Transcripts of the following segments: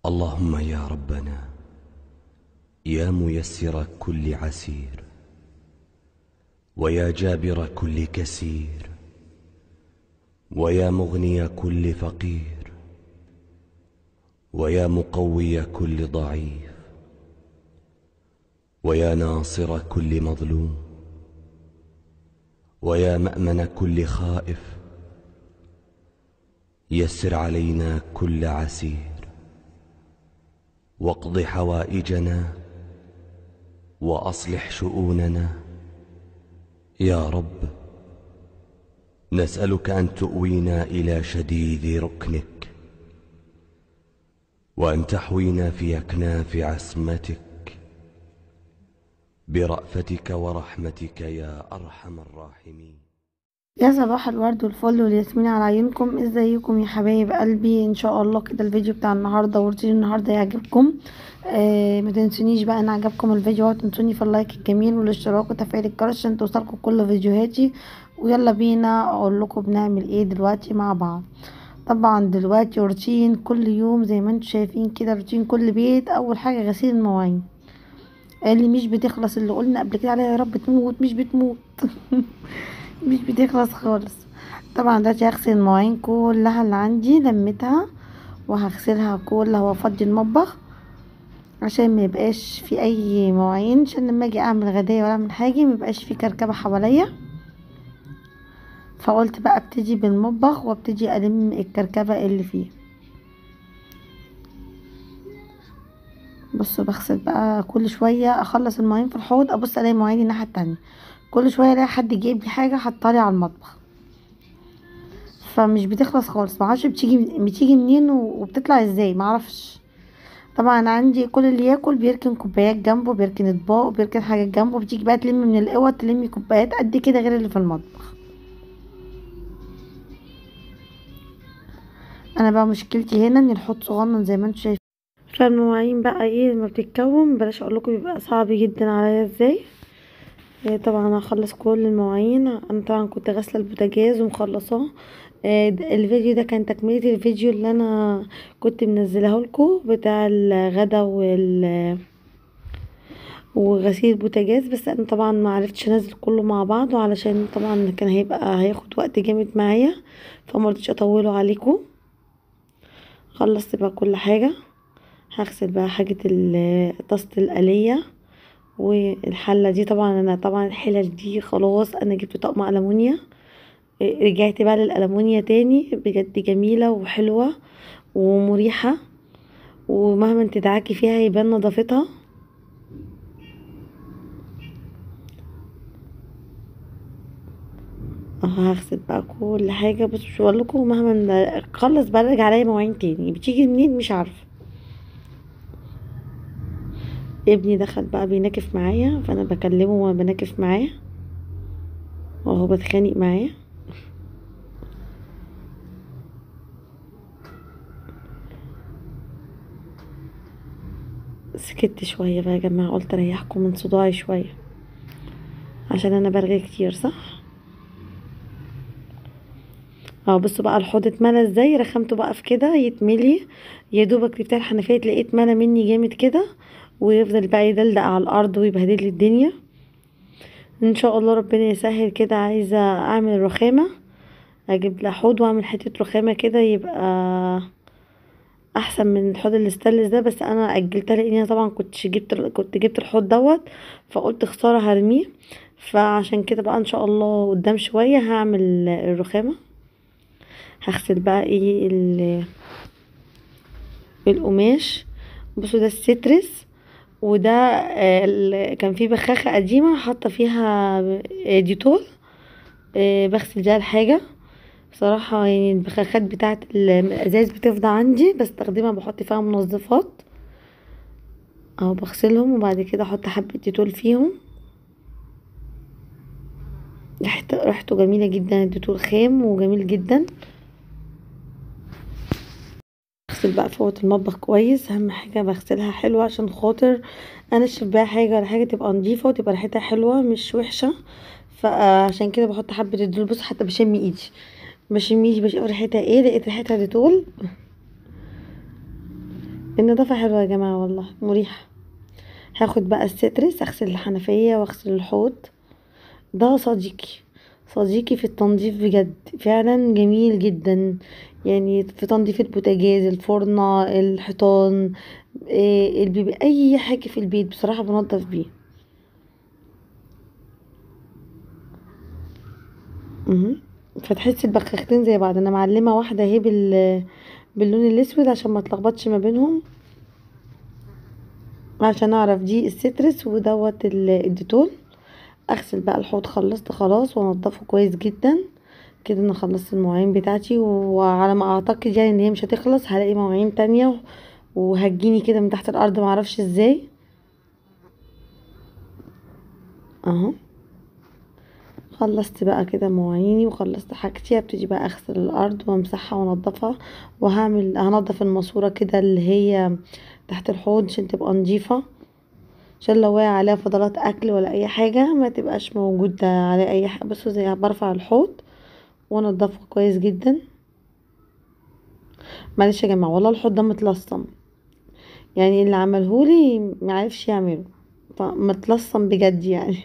اللهم يا ربنا يا ميسر كل عسير ويا جابر كل كسير ويا مغني كل فقير ويا مقوي كل ضعيف ويا ناصر كل مظلوم ويا مأمن كل خائف يسر علينا كل عسير واقض حوائجنا وأصلح شؤوننا يا رب نسألك أن تؤوينا إلى شديد ركنك وأن تحوينا في أكناف عصمتك برأفتك ورحمتك يا أرحم الراحمين يا صباح الورد والفل والياسمين على عيونكم ازيكم يا حبايب قلبي ان شاء الله كده الفيديو بتاع النهارده وروتين النهارده يعجبكم آه ما تنسونيش بقى ان عجبكم الفيديو تنسوني في اللايك الجميل والاشتراك وتفعيل الجرس عشان توصلكم كل فيديوهاتي ويلا بينا اقول لكم بنعمل ايه دلوقتي مع بعض طبعا دلوقتي روتين كل يوم زي ما انتم شايفين كده روتين كل بيت اول حاجه غسيل المواعين اللي مش بتخلص اللي قلنا قبل كده عليها يا رب تموت مش بتموت مش بتخلص خالص طبعا دلوقتي هغسل المواعين كلها اللي عندي لميتها وهغسلها كلها وافضي المطبخ عشان ما يبقاش في اي مواعين عشان لما اجي اعمل غدايا ولا اعمل حاجه ما يبقاش في كركبه حواليا فقلت بقى ابتدي بالمطبخ وابتدي الم الكركبه اللي فيه بصوا بغسل بقى كل شويه اخلص المواعين في الحوض ابص الاقي مواعين الناحيه التانية كل شويه الاقي حد جايب لي حاجه حطالي على المطبخ فمش بتخلص خالص معرفش بتيجي بتيجي منين وبتطلع ازاي معرفش طبعا عندي كل اللي ياكل بيركن كوبايات جنبه بيركن اطباق وبيركن حاجات جنبه بتيجي بقى تلم من الاوض تلمي كوبايات قد كده غير اللي في المطبخ انا بقى مشكلتي هنا ان الحوض صغنن زي ما انتم شايفين فالمواعين بقى ايه لما بتتكون بلاش اقول لكم بيبقى صعب جدا عليا ازاي طبعا هخلص كل المواعين انا طبعا كنت غاسله البوتاجاز ومخلصاه الفيديو ده كان تكمله الفيديو اللي انا كنت منزلاه لكم بتاع الغدا وال وغسيل البوتاجاز بس انا طبعا ما عرفتش انزل كله مع بعض وعلشان طبعا كان هيبقى هياخد وقت جامد معايا فما رضيتش اطوله عليكم خلصت بقى كل حاجه هغسل بقى حاجه طاسه الآلية والحله دي طبعا انا طبعا الحلل دي خلاص انا جبت طقم ألمونيا رجعت بقى للألمونيا تاني بجد جميلة وحلوة ومريحة ومهما تدعكي فيها يبان نظافتها هغسل بقى كل حاجة بس مش هقول لكم مهما اخلص بقى ارجع الاقي مواعين تاني بتيجي منين مش عارفه ابني دخل بقى بيناكف معايا فانا بكلمه وانا بناكف معاه وهو بتخانق معاه سكت شويه بقى يا جماعه قلت اريحكم من صداعي شويه عشان انا برغي كتير صح اه بصوا بقى الحوض اتملى ازاي رخمته بقى في كده يتملي يا دوبك بتاع الحنفيه تلاقيه اتملى مني جامد كده ويفضل بقى يدلدق على الارض ويبهدل لي الدنيا ان شاء الله ربنا يسهل كده عايزه اعمل رخامه اجيب لها حوض واعمل حته رخامه كده يبقى احسن من الحوض الاستانلس ده بس انا اجلتها لاني انا طبعا كنت جبت كنت جبت الحوض دوت فقلت خساره هرميه فعشان كده بقى ان شاء الله قدام شويه هعمل الرخامه هغسل بقى ايه القماش بصوا ده السترس وده كان في بخاخه قديمه حاطه فيها ديتول بغسل بيها الحاجه بصراحه يعني البخاخات بتاعه الازاز بتفضى عندي بستخدمها بحط فيها منظفات اهو بغسلهم وبعد كده احط حبه ديتول فيهم ريحته ريحته جميله جدا الديتول خام وجميل جدا اغسل بقى فوط المطبخ كويس اهم حاجه بغسلها حلوه عشان خاطر انشف بيها حاجه ولا حاجه تبقى نظيفه وتبقى ريحتها حلوه مش وحشه فعشان كده بحط حبه الدول بص حتى بشم ايدي بشم ايدي بشوف ريحتها ايه لقيت ريحتها ديتول النظافة حلوة يا جماعة والله مريحة هاخد بقى السترس اغسل الحنفية واغسل الحوض ده صديقي صديقي في التنظيف بجد فعلا جميل جدا يعني في تنظيف البوتاجاز الفرنة الحيطان إيه البيبي اي حاجة في البيت بصراحة بنضف بيه مهم. فتحسي البخاختين زي بعض انا معلمة واحدة اهي بال باللون الاسود عشان ما اتلخبطش ما بينهم عشان اعرف دي السترس ودوت ال- الديتول اغسل بقى الحوض خلصت خلاص وانضفه كويس جدا كده انا خلصت المواعين بتاعتي وعلى ما اعتقد يعني ان هي مش هتخلص هلاقي مواعين تانية وهتجيني كده من تحت الارض معرفش ازاي اهو خلصت بقى كده مواعيني وخلصت حاجتي ابتدي بقى اغسل الارض وامسحها وانضفها وهعمل هنضف الماسوره كده اللي هي تحت الحوض عشان تبقى نظيفه عشان لو وقع عليها فضلات اكل ولا اي حاجه ما تبقاش موجود عليه اي حاجه بس زي برفع الحوض وانضفه كويس جدا معلش يا جماعه والله الحوض ده متلصم يعني اللي عملهولي معرفش يعمله فمتلصم بجد يعني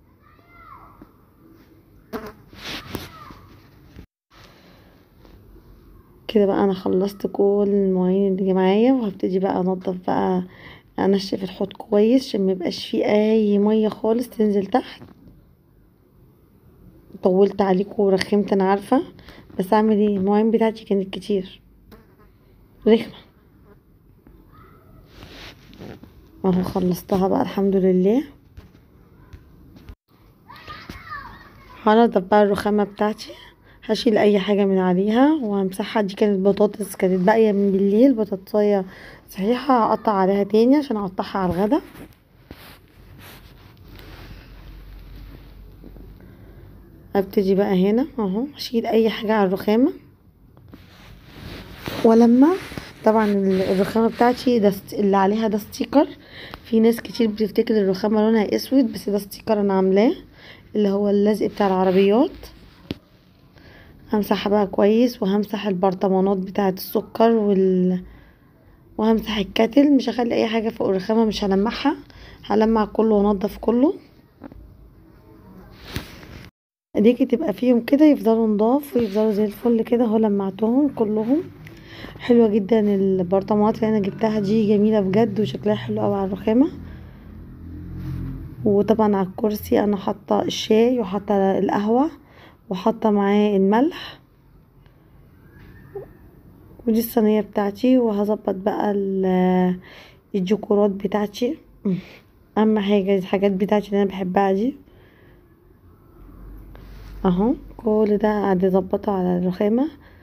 كده بقى انا خلصت كل المواعين اللي معايا وهبتدي بقى انضف بقى انشف الحوض كويس عشان ميبقاش فيه اي ميه خالص تنزل تحت طولت عليكم ورخمت انا عارفه بس اعمل ايه المواعين بتاعتي كانت كتير رخمه اهو خلصتها بقى الحمد لله هنضف بقى الرخامه بتاعتي هشيل اي حاجه من عليها وهمسحها دي كانت بطاطس كانت باقيه من بالليل بطاطسايه صحيحه هقطع عليها تاني عشان اقطعها على الغدا ابتدي بقى هنا اهو اشيل اي حاجه على الرخامه ولما طبعا الرخامه بتاعتي ده اللي عليها ده ستيكر في ناس كتير بتفتكر الرخامه لونها اسود بس ده ستيكر انا عاملاه اللي هو اللزق بتاع العربيات همسحها بقى كويس وهمسح البرطمانات بتاعه السكر وال وهمسح الكاتل مش هخلي اي حاجه فوق الرخامه مش هلمعها هلمع كله وانضف كله ديكي تبقى فيهم كده يفضلوا نضاف ويفضلوا زي الفل كده اهو لمعتهم كلهم حلوه جدا البرطمانات اللي انا جبتها دي جميله بجد وشكلها حلو قوي على الرخامه وطبعا على الكرسي انا حاطه الشاي وحاطه القهوه وحاطه معاه الملح ودي الصينيه بتاعتي وهظبط بقى الديكورات بتاعتي اهم حاجه الحاجات بتاعتي اللي انا بحبها دي اهو كل ده قاعد اظبطه على الرخامه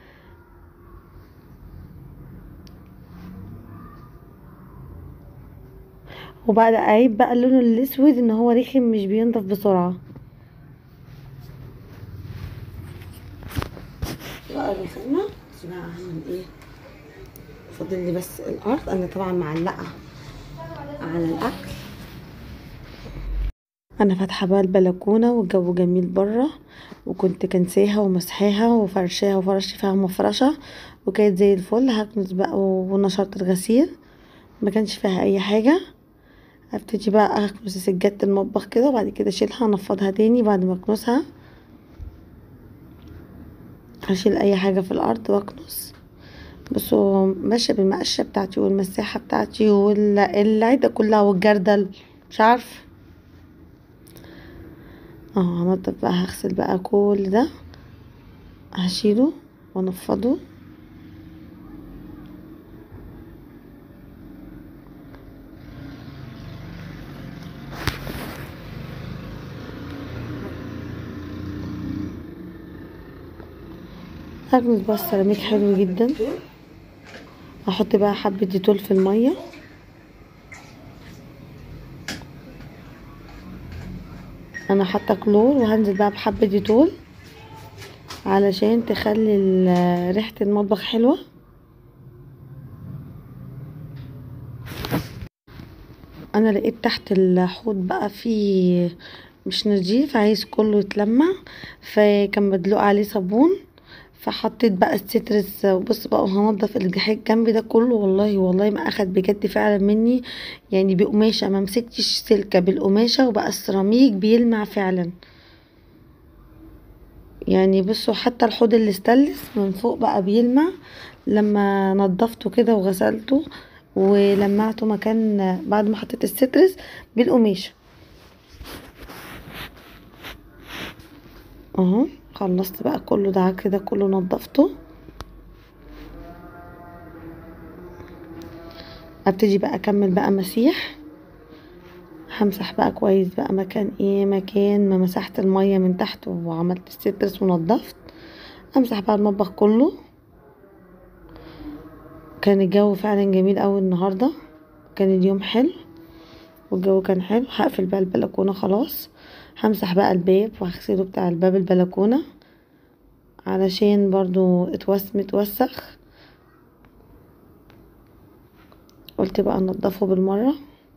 وبعد عيب بقى اللون الاسود ان هو رخم مش بينضف بسرعه بقى الرخامه بقى هعمل ايه فاضل لي بس الارض انا طبعا معلقه على الاكل انا فاتحه بقى البلكونه والجو جميل بره وكنت كنساها ومسحاها وفرشاها وفرشت فيها مفرشه وكانت زي الفل هكنس بقى ونشرت الغسيل ما كانش فيها اي حاجه هبتدي بقى اكنس سجادة المطبخ كده وبعد كده اشيلها انفضها تاني بعد ما اكنسها هشيل اي حاجه في الارض واكنس بصوا ماشيه بالمقشه بتاعتي والمساحه بتاعتي والعده كلها والجردل مش عارفه اهو هنضف بقى هغسل بقى كل ده هشيله وانفضه هكنس بقى السيراميك حلو جدا هحط بقى حبة ديتول في المية انا حاطه كلور وهنزل بقى بحبة ديتول علشان تخلي ريحة المطبخ حلوة انا لقيت تحت الحوض بقى في مش نضيف عايز كله يتلمع فكان مدلوق عليه صابون فحطيت بقى السترس بص بقى هنضف الجحيم جنبي ده كله والله والله ما اخد بجد فعلا مني يعني بقماشه ما مسكتش سلكه بالقماشه وبقى السيراميك بيلمع فعلا يعني بصوا حتى الحوض اللي استلس من فوق بقى بيلمع لما نضفته كده وغسلته ولمعته مكان بعد ما حطيت السترس بالقماشه اهو خلصت بقى كله ده كده كله نضفته ابتدي بقى اكمل بقى مسيح همسح بقى كويس بقى مكان ايه مكان ما مسحت المية من تحت وعملت السترس ونضفت امسح بقى المطبخ كله كان الجو فعلا جميل اوي النهاردة كان اليوم حلو والجو كان حلو هقفل بقى البلكونة خلاص همسح بقى الباب وهغسله بتاع الباب البلكونة علشان برضو اتوس متوسخ قلت بقى نضفه بالمرة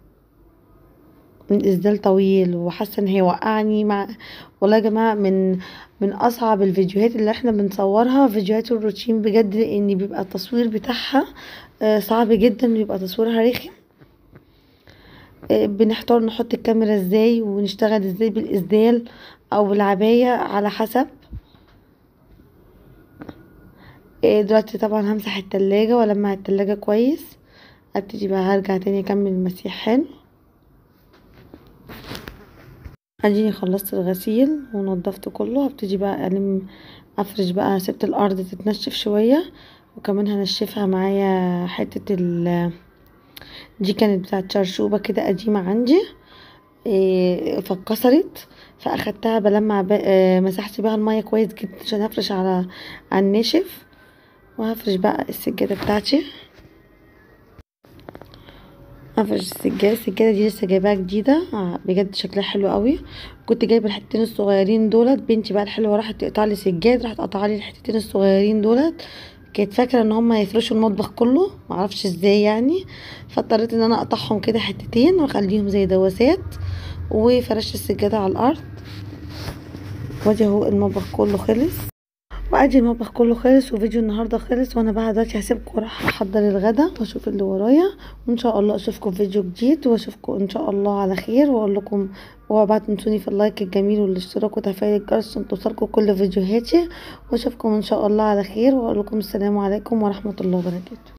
من اسدال طويل وحاسه ان هي وقعني مع والله يا جماعه من من اصعب الفيديوهات اللي احنا بنصورها فيديوهات الروتين بجد ان بيبقى التصوير بتاعها صعب جدا بيبقى تصويرها رخم بنحتار نحط الكاميرا ازاي ونشتغل ازاي بالاسدال او بالعبايه على حسب دلوقتي طبعا همسح التلاجة ولمع التلاجة كويس ابتدي بقى هرجع تاني اكمل المسيح حلو اديني خلصت الغسيل ونضفت كله هبتدي بقى الم افرش بقى سبت الارض تتنشف شويه وكمان هنشفها معايا حته ال دي كانت بتاعت شرشوبه كده قديمه عندي إيه فاتكسرت فاخدتها بلمع بقى مسحت بيها الميه كويس جدا عشان هفرش على على الناشف وهفرش بقى السجاده بتاعتي هفرش السجاده السجاده دي لسه جايباها جديده بجد شكلها حلو قوي كنت جايبه الحتتين الصغيرين دولت بنتي بقى الحلوه راحت تقطع لي سجاد راحت قطع لي الحتتين الصغيرين دولت كانت فاكره ان هم هيفرشوا المطبخ كله معرفش ازاي يعني فاضطريت ان انا اقطعهم كده حتتين واخليهم زي دواسات وفرشت السجاده على الارض وادي اهو المطبخ كله خلص وادي المطبخ كله خلص وفيديو النهارده خلص وانا بقى دلوقتي هسيبكم واروح احضر الغدا واشوف اللي ورايا وان شاء الله اشوفكم في فيديو جديد واشوفكم ان شاء الله على خير واقول لكم اوعوا بقى تنسوني في اللايك الجميل والاشتراك وتفعيل الجرس عشان توصلكم كل فيديوهاتي واشوفكم ان شاء الله على خير واقول لكم السلام عليكم ورحمه الله وبركاته